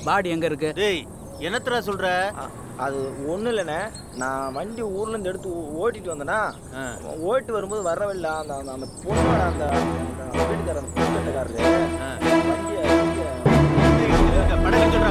பாடி எங்க இருக்கு டேய் என்னத்தடா சொல்ற அ- அது ஒன்றும் இல்லைண்ணே நான் வண்டி ஊர்லேருந்து எடுத்து ஓ- ஓட்டிட்டு வந்தேன்னா ஆ. ஓட்டு வரும்போது வர வழியில் அந்த அந்த அந்த பொண்ணோட அந்த அந்த வீட்டுக்காரர் அந்த பொண்ணுக்காரரு ஆ. வண்டியை வண்டியை படகு சொல்றா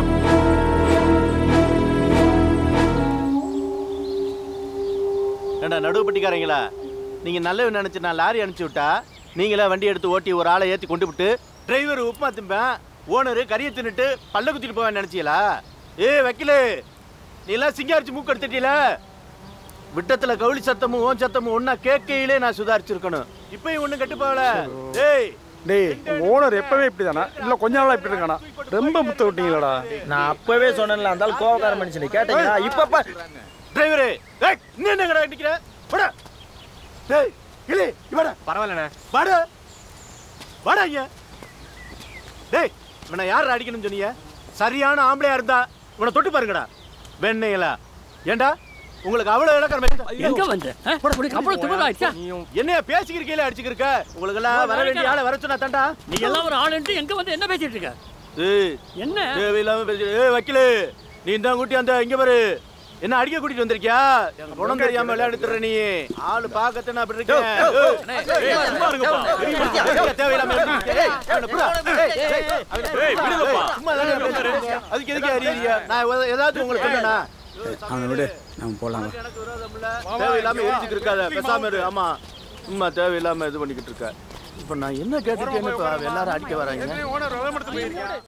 ஏண்டா நடுவுப்பட்டிக்காரங்களா நீங்க நல்லவன் நினைச்சு நான் லாரி அனுப்பிச்சு விட்டா நீங்களே வண்டி எடுத்து ஓட்டி ஒரு ஆளை ஏத்தி கொண்டு விட்டு டிரைவர் உப்புமா திம்பேன் ஓனரு கறியை தின்னுட்டு பல்ல குத்திட்டு போவேன் நினைச்சீங்களா ஏ வக்கீலு நீ எல்லாம் சிங்காரிச்சு மூக்கு எடுத்துட்டீல விட்டத்துல கவுளி சத்தமும் ஓன் சத்தமும் ஒன்னா கேட்கையிலே நான் சுதாரிச்சிருக்கணும் இப்பயும் ஒண்ணும் கெட்டு போகல ஏய் டேய் ஓனர் எப்பவே இப்படிதானா இல்ல கொஞ்ச நாளா இப்படி இருக்கானா ரொம்ப முத்த விட்டீங்களடா நான் அப்பவே சொன்னேன்ல அந்த ஆள் கோவக்கார மனுஷன் கேட்டீங்களா இப்பப்ப டிரைவரே டேய் நீ என்னங்கடா நிக்கிற வாடா டேய் கிளி இவடா பரவாயில்லண்ணே வாடா வாடா ஐயா டேய் இவனை யார் அடிக்கணும்னு சொன்னீங்க சரியான ஆம்பளையா இருந்தா இவனை தொட்டு பாருங்கடா வெண்ணைகளா ஏண்டா உங்களுக்கு அவ்வளவு இலக்கணம் எங்க வந்து ஆ? உனக்கு அவ்வளவு திமிரு ஆயிடுச்சா என்னைய பேசிக்கிறீங்களே அடிச்சுக்கிருக்க உங்களுக்கு எல்லாம் வர வேண்டிய ஆளை வர சொன்னா தாண்டா நீ எல்லாம் ஒரு ஆளுன்ட்டு எங்க வந்து என்ன பேசிட்டு இருக்க ஏய் என்ன தேவையில்லாம பேசி ஏய் வக்கீலு நீ தான் கூட்டி அந்த இங்க பாரு என்ன அடிக்க கூட்டிட்டு வந்திருக்கியா குணம் தெரியாம விளையாடுத்துற நீ ஆளு பாக்கத்தன அப்படி இருக்கேன் ஏய், ஏய், சும்மா இருங்கப்பா. ஏய், தேவையில்லாம ஏய், அவனை புறா. ஏய், ஏய், அவனை புறா. ஏய், சும்மா தானே பேசுறேன். அதுக்கு எதுக்கு அறியறிய நான் எதா- ஏதாச்சும் உங்களுக்கு சொன்னேனா அவனை விடு நம்ம போலாம் வா. எனக்கு விரோதம் இல்ல தேவையில்லாம எரிச்சுட்டு இருக்காத பேசாம இரு ஆமா சும்மா தேவையில்லாம இது பண்ணிக்கிட்டு இருக்க இப்ப நான் என்ன கேட்டுட்டு என்ன இப்ப எல்லாரும் அடிக்க வராங்க ஓனர்